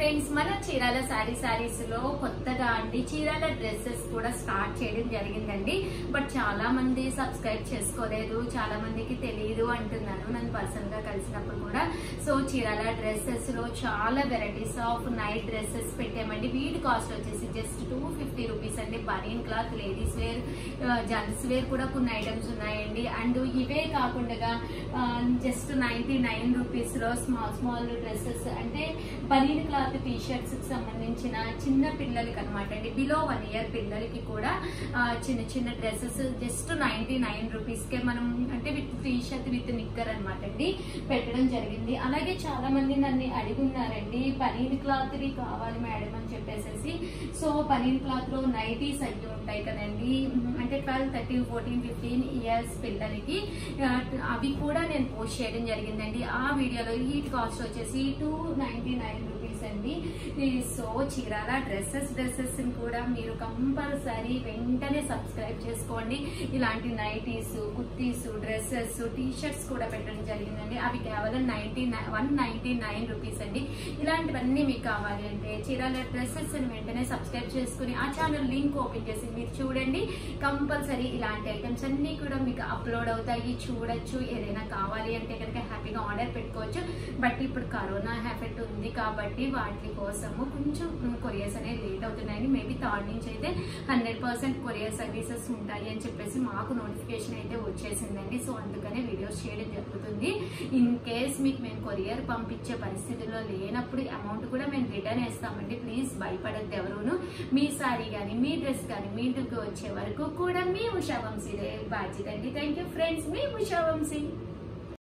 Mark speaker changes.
Speaker 1: friends మన చీరాల శారీ శారీస్ లో కొత్తగా అండి చీరాల డ్రెస్సెస్ కూడా స్టార్ట్ చేయడం జరిగిందండి బట్ చాలా మంది సబ్స్క్రైబ్ చేసుకోలేదు చాలా మందికి తెలియదు అంటున్నారు నన్ను పర్సనల్ గా కలిసినప్పుడు కూడా సో చీరాల డ్రెస్సెస్ లో చాలా వెరైటీస్ ఆఫ్ నైట్ డ్రెస్సెస్ పెట్టామండి వీటి కాస్ట్ వచ్చేసి జస్ట్ టూ ఫిఫ్టీ రూపీస్ అండి banian cloth ladies wear gents wear కూడా కొన్ని ఐటమ్స్ ఉన్నాయండి అండ్ ఇవే కాకుండా జస్ట్ నైన్టీ నైన్ రూపీస్ లో స్మాల్ స్మాల్ డ్రెస్సెస్ అంటే బనీన్ క్లాత్ టీ షర్ట్స్ కి సంబంధించిన చిన్న పిల్లలకి అనమాట అండి బిలో వన్ ఇయర్ పిల్లలకి కూడా ఆ, చిన్న చిన్న dresses just ninety nine rupees కే మనం అంటే విత్ టీ షర్ట్ విత్ నిక్కర్ అనమాట అండి పెట్టడం జరిగింది అలాగే చాలా మంది నన్ను అడుగున్నారండి పనీర్ క్లాత్ వి కావాలి మేడం అని చెప్పేసి సో పనీర్ క్లాత్ లో నైటీస్ అయ్యి ఉంటాయి కదండి అంటే twelve thirteen fourteen fifteen years పిల్లలకి ఆ, అవి కూడా నేను పోస్ట్ చేయడం జరిగిందండి ఆ వీడియోలో ఈ కాస్ట్ వచ్చేసి టూ నైన్టీ నైన్ రూపీస్ అండి ఈ సో చీరాల డ్రెస్సెస్ డ్రెస్సెస్ కూడా మీరు కంపల్సరీ వెంటనే సబ్స్క్రైబ్ చేసుకోండి ఇలాంటి nighties kurtis dresses T shirts కూడా పెట్టడం జరిగిందండి అవి కేవలం ninety one ninety nine rupees అండి ఇలాంటివన్నీ మీకు కావాలి అంటే చీరాల డ్రెస్సెస్ వెంటనే సబ్స్క్రైబ్ చేసుకుని ఆ ఛానల్ లింక్ ఓపెన్ చేసి మీరు చూడండి కంపల్సరీ ఇలాంటి ఐటమ్స్ అన్ని కూడా మీకు అప్లోడ్ అవుతాయి చూడొచ్చు ఏదైనా కావాలి అంటే కనుక హ్యాపీగా ఆర్డర్ పెట్టుకోవచ్చు బట్ ఇప్పుడు కరోనా ఎఫెక్ట్ ఉంది కాబట్టి వాటి కోసము కొంచెం కొరియర్స్ అనేవి లేట్ అవుతున్నాయని మేబీ థర్డ్ నుంచి అయితే హండ్రెడ్ పర్సెంట్ కొరియర్ సర్వీసెస్ ఉంటాయి అని చెప్పేసి మాకు నోటిఫికేషన్ అయితే వచ్చేసిందండి సో అందుకనే వీడియోస్ చేయడం జరుగుతుంది ఇన్ కేస్ మీకు మేము కొరియర్ పంపించే పరిస్థితిలో లేనప్పుడు అమౌంట్ కూడా మేము రిటర్న్ వేస్తామండి ప్లీజ్ భయపడద్దు ఎవరును మీ సారీ కానీ మీ డ్రెస్ కానీ మీ ఇంటికి వచ్చే వరకు కూడా మీ ఉషా వంశీదే బాధ్యత అండి థ్యాంక్ యూ ఫ్రెండ్స్ మీ ఉషా వంశీ